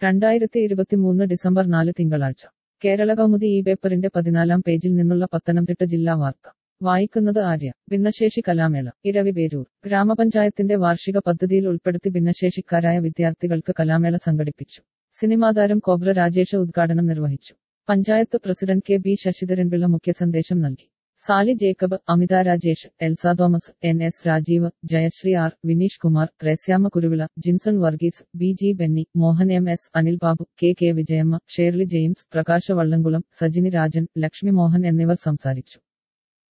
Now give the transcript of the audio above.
രണ്ടായിരത്തി ഇരുപത്തിമൂന്ന് ഡിസംബർ നാല് തിങ്കളാഴ്ച കേരള കൗമുദി ഈ പേപ്പറിന്റെ പതിനാലാം പേജിൽ നിന്നുള്ള പത്തനംതിട്ട ജില്ലാ വാർത്ത വായിക്കുന്നത് ആര്യ ഭിന്നശേഷി കലാമേള ഇരവിപേരൂർ ഗ്രാമപഞ്ചായത്തിന്റെ വാർഷിക പദ്ധതിയിൽ ഉൾപ്പെടുത്തി ഭിന്നശേഷിക്കാരായ വിദ്യാർത്ഥികൾക്ക് കലാമേള സംഘടിപ്പിച്ചു സിനിമാതാരം കോബ്ര രാജേഷ് ഉദ്ഘാടനം നിർവഹിച്ചു panchayat president K B Sasidharan Pillai മുഖ്യ സന്ദേശം നൽകി Sali Jacob Amitha Rajesh Elsa Thomas N S Rajeev Jayasree R Vineesh Kumar Threasiamma Kuruvila Jinson Varghese B G Benny Mohan M S Anil Babu K K Vijayamma Shirley James Prakasha Vallamkulam Sajini Rajan Lakshmi Mohan എന്നിവർ സംസാരിച്ചു